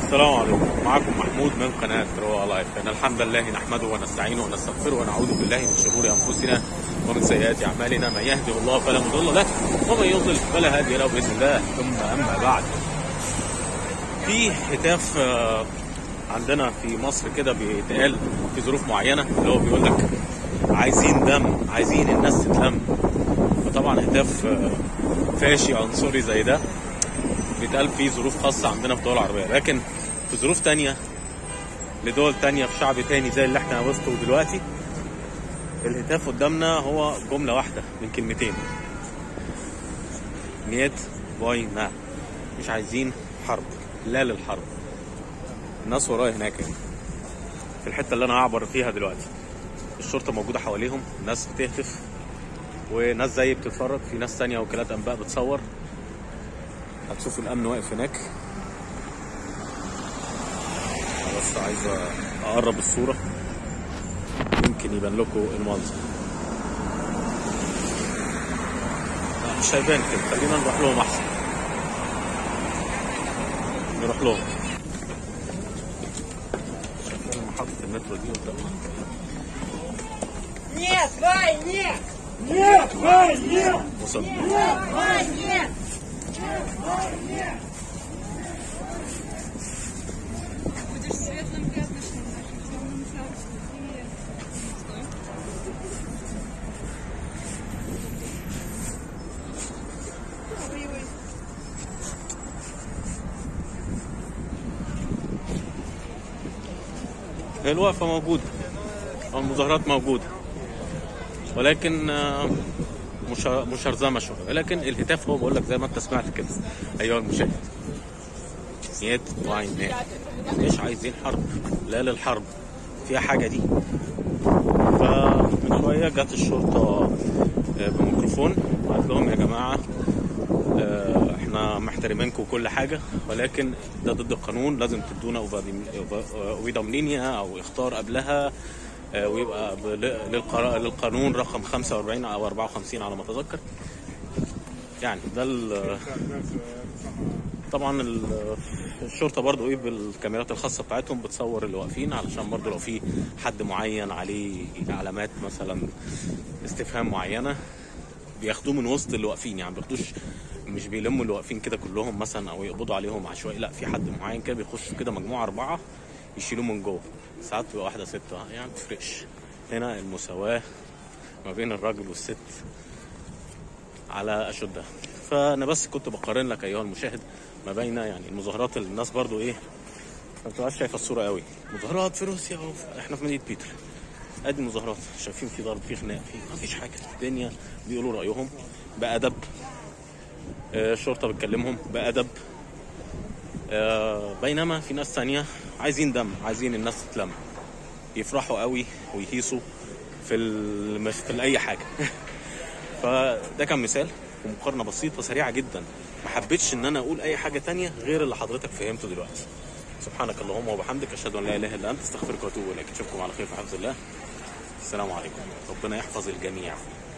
السلام عليكم معكم محمود من قناة رؤى لايف إن الحمد لله نحمده ونستعينه ونستغفره ونعوذ بالله من شرور أنفسنا ومن سيئات أعمالنا من يهده الله فلا مضل له ومن يضلل فلا هادي له بإذن الله ثم أما بعد في هتاف آه، عندنا في مصر كده بيتقال في ظروف معينة اللي هو بيقول لك عايزين دم عايزين الناس تتلم فطبعا هتاف آه، فاشي عنصري زي ده بيتقال في ظروف خاصة عندنا في الدول العربية لكن في ظروف تانية لدول تانية في شعب تاني زي اللي احنا وسطه دلوقتي الهتاف قدامنا هو جملة واحدة من كلمتين نيت باي ما مش عايزين حرب لا للحرب الناس ورايا هناك يعني. في الحتة اللي انا هعبر فيها دلوقتي الشرطة موجودة حواليهم ناس بتهتف وناس زي بتتفرج في ناس تانية وكالات انباء بتصور هتشوفوا الامن واقف هناك أنا بس عايز اقرب الصوره يمكن يبان لكم المنظر لا مش هيبان كده خلينا نروح لهم احسن نروح لهم شايفين محطه المترو دي قدامنا Нет, Вай, нет! Нет, Вай, нет! وصلنا Нет, Вай, нет! Будешь светлым пятнышком нашим темным царством. Привет. Стой. Ой, ой. هي الوقفة موجودة أو المظاهرات موجودة ولكن آه، مش مشرذمة شوية ولكن الهتاف هو بقول لك زي ما أنت سمعت كده أيها المشاهد يد وعينات مش عايزين حرب لا للحرب فيها حاجة دي فمن شوية جت الشرطة آه، بميكروفون وقالت لهم يا جماعة آه، احنا محترمينكم وكل حاجه ولكن ده ضد القانون لازم تدونا اوفيدامينيا او اختار قبلها آه، ويبقى بل- للقرا- للقانون رقم 45 او 54 على ما اتذكر يعني ده ال- طبعا ال- الشرطه برضو ايه بالكاميرات الخاصه بتاعتهم بتصور اللي واقفين علشان برضو لو في حد معين عليه علامات مثلا استفهام معينه بياخدوه من وسط اللي واقفين يعني بياخدوش مش بيلموا اللي واقفين كده كلهم مثلا او يقبضوا عليهم عشوائي لا في حد معين كده بيخش كده مجموعه اربعه يشيلوه من جوه ساعات بتبقى واحده ست يعني ما تفرقش هنا المساواه ما بين الراجل والست على اشدها فانا بس كنت بقارن لك ايها المشاهد ما بين يعني المظاهرات اللي الناس برضو ايه ما بتبقاش شايفه الصوره قوي مظاهرات في روسيا وفي- احنا في مدينه بيتر ادي المظاهرات شايفين في ضرب في خناق في ما فيش حاجه الدنيا بيقولوا رايهم بادب آه، الشرطه بتكلمهم بادب آه، بينما في ناس تانية عايزين دم عايزين الناس تتلم يفرحوا قوي ويهيصوا في ال... في اي حاجه فده كان مثال ومقارنه بسيطه سريعه جدا ما حبيتش ان انا اقول اي حاجه تانية غير اللي حضرتك فهمته دلوقتي سبحانك اللهم وبحمدك اشهد ان لا اله الا انت استغفرك واتوب اليك اشوفكم على خير في حفظ الله السلام عليكم ربنا يحفظ الجميع